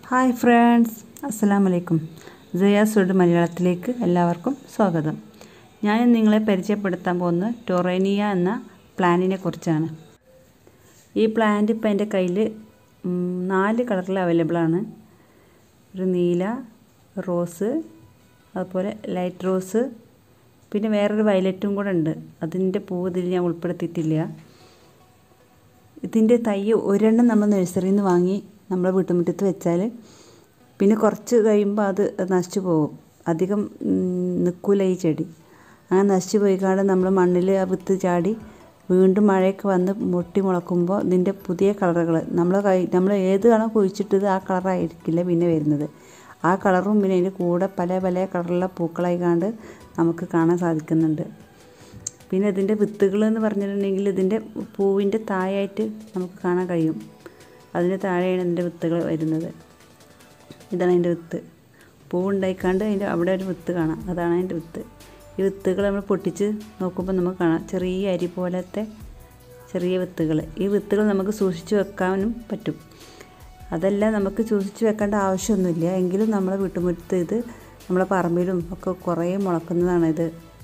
hi friends അസ്സലാമു അലൈക്കും ജയാസുഡ് മലയാളത്തിലേക്ക് എല്ലാവർക്കും സ്വാഗതം ഞാൻ ഇന്ന് നിങ്ങളെ പരിചയപ്പെടുത്താൻ പോകുന്നത് ടൊറേനിയ എന്ന പ്ലാന്റിനെ കുറിച്ചാണ് ഈ പ്ലാന്റ് ഇപ്പം എൻ്റെ കയ്യിൽ നാല് കളറിൽ അവൈലബിൾ ആണ് ഒരു നീല റോസ് അതുപോലെ ലൈറ്റ് റോസ് പിന്നെ വേറൊരു വയലറ്റും കൂടെ ഉണ്ട് അതിൻ്റെ പൂവ് ഇതിൽ ഞാൻ ഉൾപ്പെടുത്തിയിട്ടില്ല ഇതിൻ്റെ തൈ ഒരെണ്ണം നമ്മൾ നഴ്സറിയിൽ നിന്ന് വാങ്ങി നമ്മളെ വീട്ടുമുറ്റത്ത് വെച്ചാൽ പിന്നെ കുറച്ച് കഴിയുമ്പോൾ അത് നശിച്ചു പോകും അധികം നിൽക്കില്ല ഈ ചെടി അങ്ങനെ നശിച്ചു പോയിക്കാണ്ട് നമ്മൾ മണ്ണിൽ ആ വിത്ത് ചാടി വീണ്ടും മഴയൊക്കെ വന്ന് പൊട്ടി മുളക്കുമ്പോൾ ഇതിൻ്റെ പുതിയ കളറുകൾ നമ്മൾ കൈ നമ്മൾ ഏതാണോ കുഴിച്ചിട്ടത് ആ കളറായിരിക്കില്ല പിന്നെ വരുന്നത് ആ കളറും പിന്നെ അതിൻ്റെ കൂടെ പല പല കളറുള്ള പൂക്കളായിക്കാണ്ട് നമുക്ക് കാണാൻ സാധിക്കുന്നുണ്ട് പിന്നെ ഇതിൻ്റെ വിത്തുകൾ എന്ന് പറഞ്ഞിട്ടുണ്ടെങ്കിൽ ഇതിൻ്റെ പൂവിൻ്റെ താഴായിട്ട് നമുക്ക് കാണാൻ കഴിയും അതിൻ്റെ താഴെയാണ് ഇതിൻ്റെ വിത്തുകൾ വരുന്നത് ഇതാണ് അതിൻ്റെ വിത്ത് പൂവുണ്ടായിക്കാണ്ട് അതിൻ്റെ അവിടെ ഒരു വിത്ത് കാണാം അതാണ് അതിൻ്റെ വിത്ത് ഈ വിത്തുകൾ നമ്മൾ പൊട്ടിച്ച് നോക്കുമ്പോൾ നമുക്ക് കാണാം ചെറിയ അരി പോലത്തെ ചെറിയ വിത്തുകൾ ഈ വിത്തുകൾ നമുക്ക് സൂക്ഷിച്ച് വെക്കാനും പറ്റും അതല്ല നമുക്ക് സൂക്ഷിച്ച് വെക്കേണ്ട ആവശ്യമൊന്നുമില്ല എങ്കിലും നമ്മളെ വീട്ടുമുറ്റത്ത് ഇത് നമ്മളെ പറമ്പിലും ഒക്കെ കുറേ മുളക്കുന്നതാണ് ഇത്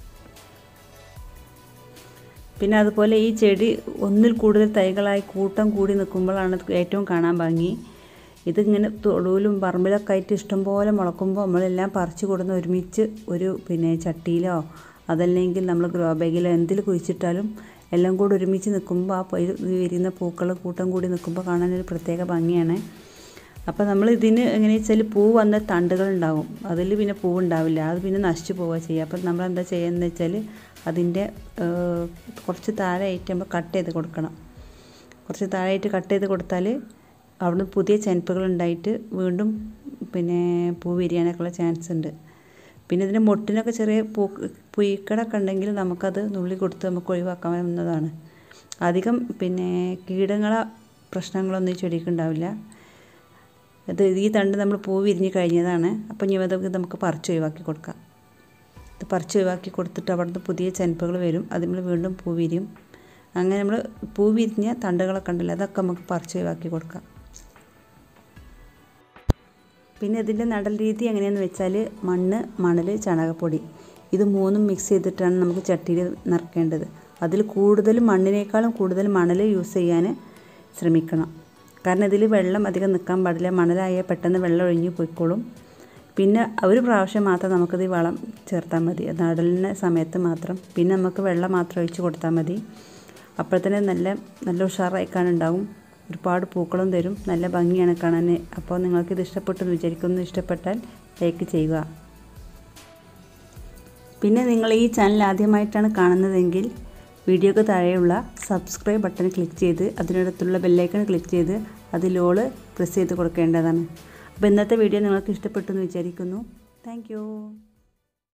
പിന്നെ അതുപോലെ ഈ ചെടി ഒന്നിൽ കൂടുതൽ തൈകളായി കൂട്ടം കൂടി നിൽക്കുമ്പോഴാണ് ഏറ്റവും കാണാൻ ഭംഗി ഇതിങ്ങനെ തൊടുവിലും പറമ്പിലൊക്കെ ആയിട്ട് ഇഷ്ടംപോലെ മുളക്കുമ്പോൾ നമ്മളെല്ലാം പറിച്ചു കൊടുന്ന് ഒരുമിച്ച് ഒരു പിന്നെ ചട്ടിയിലോ അതല്ലെങ്കിൽ നമ്മൾ ഗ്രോ ബാഗിലോ എന്തിൽ കുഴിച്ചിട്ടാലും എല്ലാം കൂടി ഒരുമിച്ച് നിൽക്കുമ്പോൾ ആ വിരിയുന്ന പൂക്കൾ കൂട്ടം കൂടി നിൽക്കുമ്പോൾ കാണാനൊരു പ്രത്യേക ഭംഗിയാണ് അപ്പോൾ നമ്മൾ ഇതിന് എങ്ങനെയാ വെച്ചാൽ പൂ വന്ന തണ്ടുകൾ ഉണ്ടാവും അതിൽ പിന്നെ പൂവ് ഉണ്ടാവില്ല അത് പിന്നെ നശിച്ചു പോവുക ചെയ്യുക അപ്പം നമ്മൾ എന്താ ചെയ്യുന്നത് വെച്ചാൽ അതിൻ്റെ കുറച്ച് താഴെയായിട്ട് നമ്മൾ കട്ട് ചെയ്ത് കൊടുക്കണം കുറച്ച് താഴെയായിട്ട് കട്ട് ചെയ്ത് കൊടുത്താൽ അവിടുന്ന് പുതിയ ചെനപ്പുകൾ ഉണ്ടായിട്ട് വീണ്ടും പിന്നെ പൂ വിരിയാനൊക്കെയുള്ള ചാൻസ് ഉണ്ട് പിന്നെ ഇതിൻ്റെ മൊട്ടിനൊക്കെ ചെറിയ പൂ പുയ്ക്കടൊക്കെ ഉണ്ടെങ്കിൽ നമുക്കത് നുള്ളി കൊടുത്ത് നമുക്ക് ഒഴിവാക്കാവുന്നതാണ് അധികം പിന്നെ കീടങ്ങളെ പ്രശ്നങ്ങളൊന്നും ഈ ചെടിക്ക് ഉണ്ടാവില്ല ഇത് ഈ തണ്ട് നമ്മൾ പൂ വിരിഞ്ഞ് കഴിഞ്ഞതാണ് അപ്പം ഇനി അതൊക്കെ നമുക്ക് പറിച്ച് ഒഴിവാക്കി കൊടുക്കാം ഇത് പറിച്ച് ഒഴിവാക്കി കൊടുത്തിട്ട് അവിടുന്ന് പുതിയ ചെനപ്പുകൾ വരും അത് നമ്മൾ വീണ്ടും പൂ വിരിയും അങ്ങനെ നമ്മൾ പൂ വിരിഞ്ഞ തണ്ടുകളൊക്കെ ഉണ്ടല്ലോ അതൊക്കെ നമുക്ക് പറിച്ച് ഒഴിവാക്കി കൊടുക്കാം പിന്നെ ഇതിൻ്റെ നടൽ രീതി എങ്ങനെയാണെന്ന് വെച്ചാൽ മണ്ണ് മണൽ ചാണകപ്പൊടി ഇത് മൂന്നും മിക്സ് ചെയ്തിട്ടാണ് നമുക്ക് ചട്ടിയിൽ നിറക്കേണ്ടത് അതിൽ കൂടുതൽ മണ്ണിനേക്കാളും കൂടുതൽ മണൽ യൂസ് ചെയ്യാൻ ശ്രമിക്കണം കാരണം ഇതിൽ വെള്ളം അധികം നിൽക്കാൻ പാടില്ല മണലായാൽ പെട്ടെന്ന് വെള്ളം ഒഴിഞ്ഞു പോയിക്കോളും പിന്നെ ഒരു പ്രാവശ്യം മാത്രം നമുക്കിത് വളം ചേർത്താൽ മതി നടലിൻ്റെ സമയത്ത് മാത്രം പിന്നെ നമുക്ക് വെള്ളം മാത്രം ഒഴിച്ച് കൊടുത്താൽ മതി അപ്പോൾ തന്നെ നല്ല നല്ല ഉഷാറായി കാണുണ്ടാവും ഒരുപാട് പൂക്കളും തരും നല്ല ഭംഗിയാണ് കാണാൻ അപ്പോൾ നിങ്ങൾക്കിത് ഇഷ്ടപ്പെട്ടെന്ന് വിചാരിക്കുന്നു ഇഷ്ടപ്പെട്ടാൽ ലൈക്ക് ചെയ്യുക പിന്നെ നിങ്ങൾ ഈ ചാനൽ ആദ്യമായിട്ടാണ് കാണുന്നതെങ്കിൽ വീഡിയോക്ക് താഴെയുള്ള സബ്സ്ക്രൈബ് ബട്ടൺ ക്ലിക്ക് ചെയ്ത് അതിനടുത്തുള്ള ബെല്ലൈക്കൺ ക്ലിക്ക് ചെയ്ത് അതിലോള് പ്രസ് ചെയ്ത് കൊടുക്കേണ്ടതാണ് അപ്പോൾ ഇന്നത്തെ വീഡിയോ നിങ്ങൾക്ക് ഇഷ്ടപ്പെട്ടു എന്ന് വിചാരിക്കുന്നു താങ്ക്